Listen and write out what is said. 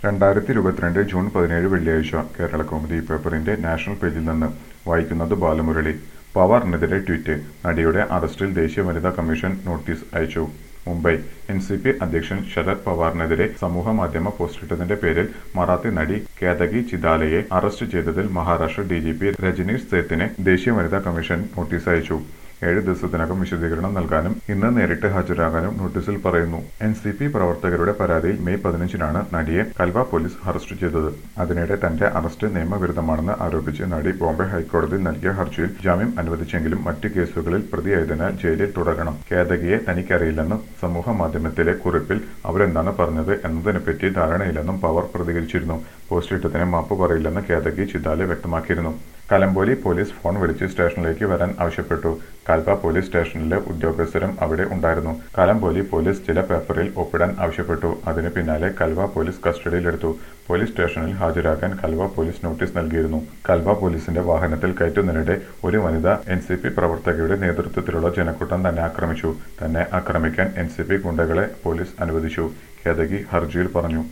രണ്ടായിരത്തി ഇരുപത്തിരണ്ട് ജൂൺ പതിനേഴ് വെള്ളിയാഴ്ച കേരള കൗമുദി പേപ്പറിന്റെ നാഷണൽ പേജിൽ നിന്ന് വായിക്കുന്നത് ബാലമുരളി പവാറിനെതിരെ ട്വീറ്റ് നടിയുടെ അറസ്റ്റിൽ ദേശീയ വനിതാ കമ്മീഷൻ നോട്ടീസ് അയച്ചു മുംബൈ എൻ സി പി അധ്യക്ഷൻ ശരത് പവാറിനെതിരെ സമൂഹ മാധ്യമ പോസ്റ്റിട്ടതിന്റെ പേരിൽ മറാത്തി നടി കേതകി ചിദാലയെ അറസ്റ്റ് ചെയ്തതിൽ Maharashtra D G P Rajneesh സേത്തിനെ ദേശീയ വനിതാ കമ്മീഷൻ നോട്ടീസ് അയച്ചു ഏഴ് ദിവസത്തിനകം വിശദീകരണം നൽകാനും ഇന്ന് നേരിട്ട് ഹാജരാകാനും നോട്ടീസിൽ പറയുന്നു എൻ സി പി പ്രവർത്തകരുടെ പരാതിയിൽ മെയ് പതിനഞ്ചിനാണ് നടിയെ കൽവ പോലീസ് അറസ്റ്റ് ചെയ്തത് അതിനിടെ തന്റെ അറസ്റ്റ് നിയമവിരുദ്ധമാണെന്ന് ആരോപിച്ച് നടി ബോംബെ ഹൈക്കോടതിയിൽ നൽകിയ ഹർജിയിൽ ജാമ്യം അനുവദിച്ചെങ്കിലും മറ്റ് കേസുകളിൽ പ്രതിയായതിനാൽ ജയിലിൽ തുടരണം കേതകിയെ തനിക്കറിയില്ലെന്നും സമൂഹ മാധ്യമത്തിലെ കുറിപ്പിൽ അവരെന്താണ് പറഞ്ഞത് എന്നതിനെപ്പറ്റി ധാരണയില്ലെന്നും പവർ പ്രതികരിച്ചിരുന്നു പോസ്റ്റിട്ടതിന് മാപ്പ് പറയില്ലെന്ന് കേതകി ചിദാലെ വ്യക്തമാക്കിയിരുന്നു കലമ്പോലി പോലീസ് ഫോൺ വിളിച്ച് സ്റ്റേഷനിലേക്ക് വരാൻ ആവശ്യപ്പെട്ടു കൽപ്പ പോലീസ് സ്റ്റേഷനിലെ ഉദ്യോഗസ്ഥരും അവിടെ ഉണ്ടായിരുന്നു കലമ്പോലി പോലീസ് ചില പേപ്പറിൽ ഒപ്പിടാൻ ആവശ്യപ്പെട്ടു അതിന് പിന്നാലെ കൽവ പോലീസ് കസ്റ്റഡിയിലെടുത്തു പോലീസ് സ്റ്റേഷനിൽ ഹാജരാകാൻ കൽവ പോലീസ് നോട്ടീസ് നൽകിയിരുന്നു കൽവ പോലീസിന്റെ വാഹനത്തിൽ കയറ്റുന്നതിനിടെ ഒരു വനിത എൻ സി പി പ്രവർത്തകയുടെ നേതൃത്വത്തിലുള്ള ജനക്കൂട്ടം തന്നെ ആക്രമിച്ചു തന്നെ ആക്രമിക്കാൻ എൻ സി പി ഗുണ്ടകളെ പോലീസ് അനുവദിച്ചു കേതകി ഹർജിയിൽ പറഞ്ഞു